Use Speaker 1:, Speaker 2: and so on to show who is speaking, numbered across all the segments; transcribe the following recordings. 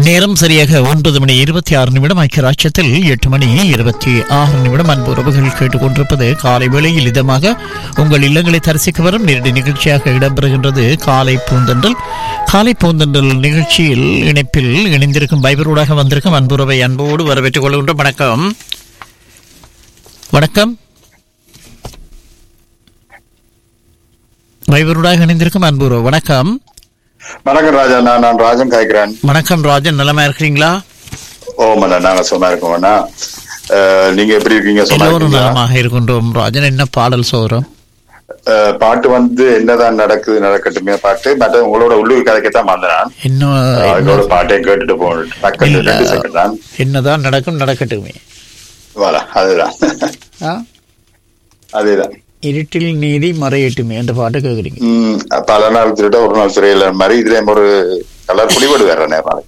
Speaker 1: நேரம் சரியாக ஒன்பது மணி இருபத்தி ஆறு நிமிடம் ஐக்கியராட்சத்தில் எட்டு மணி இருபத்தி ஆறு நிமிடம் அன்பு உறவுகள் கேட்டுக்கொண்டிருப்பது காலை வேளையில் இதமாக உங்கள் இல்லங்களை தரிசிக்க வரும் நேரடி நிகழ்ச்சியாக இடம்பெறுகின்றது காலை பூந்தன்றல் காலை பூந்தன்றல் நிகழ்ச்சியில் இணைப்பில் இணைந்திருக்கும் பைபரோடாக வந்திருக்கும் அன்புறவை அன்போடு வரவேற்றுக் கொள்கின்றோம் வணக்கம் வணக்கம் பைபரோடாக இணைந்திருக்கும் அன்புறவு வணக்கம்
Speaker 2: வணக்கம் ராஜா நான் நான் ராஜன் காய்க்கிறேன்
Speaker 1: வணக்கம் ராஜன் நலமா இருக்கிறீங்களா
Speaker 2: ஓமண்ணா நாங்க சும்மா இருக்கோம்ண்ணா அஹ், நீங்க எப்படி இருக்கீங்க சும்மா
Speaker 1: எல்லோரும்
Speaker 2: இருக்கீங்களா?
Speaker 1: நலமாக இருக்கின்றோம் ராஜன் என்ன பாடல் சோறும்
Speaker 2: அஹ், பாட்டு வந்து என்னதான் நடக்குது நடக்கட்டுமே பாட்டு பட் உங்களோட உள்ளூர் கதைக்கத்தான் வந்தேன்
Speaker 1: இன்னும்
Speaker 2: அதோட பாட்டையும் கேட்டுட்டு போகணும் டக்குன்னு
Speaker 1: இல்ல.
Speaker 2: ரெண்டு செகண்ட் தான்
Speaker 1: என்னதான் நடக்கும் நடக்கட்டுமே
Speaker 2: வாடா அதுதான்
Speaker 1: ஆ?
Speaker 2: அதேதான்
Speaker 1: இருட்டில் நீதி மறையட்டுமே என்ற பாட்டு கேக்குறீங்க
Speaker 2: உம் பல நாள் திருட ஒரு நாள் சிறையில மாதிரி இதுல ஒரு கலர் புடிபடு வேற நேரம்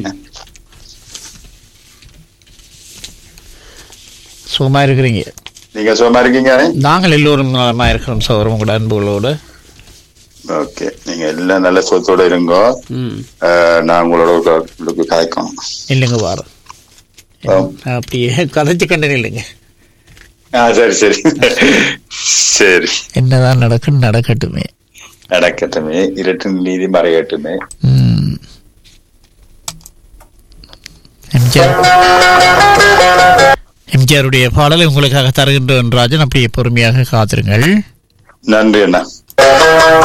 Speaker 1: சுகமா இருக்கிறீங்க
Speaker 2: நீங்க சும்மா இருக்கீங்க
Speaker 1: நாங்கள் எல்லோரும் நலமா இருக்கிறோம் சோறும் உங்களோட அன்புகளோடு
Speaker 2: ஓகே நீங்க எல்லாம் நல்ல சொத்தோட இருங்கோ அஹ், நான் உங்களோட ஒரு உங்களுக்கு கதைக்கணும்
Speaker 1: இல்லைங்க வாரம்
Speaker 2: ஆம்.
Speaker 1: அப்படியே கதைச்சு கண்டன இல்லைங்க
Speaker 2: ஆ சரி சரி சரி
Speaker 1: என்னதான் நடக்கும் நடக்கட்டுமே
Speaker 2: நடக்கட்டுமே இருட்டின் நீதி மறையட்டுமே
Speaker 1: ம். எம்ஜிஆர் எம்ஜிஆருடைய பாடலை உங்களுக்காக தருகின்றோம் ராஜன் அப்படியே பொறுமையாக காத்திருங்கள்
Speaker 2: நன்றி அண்ணா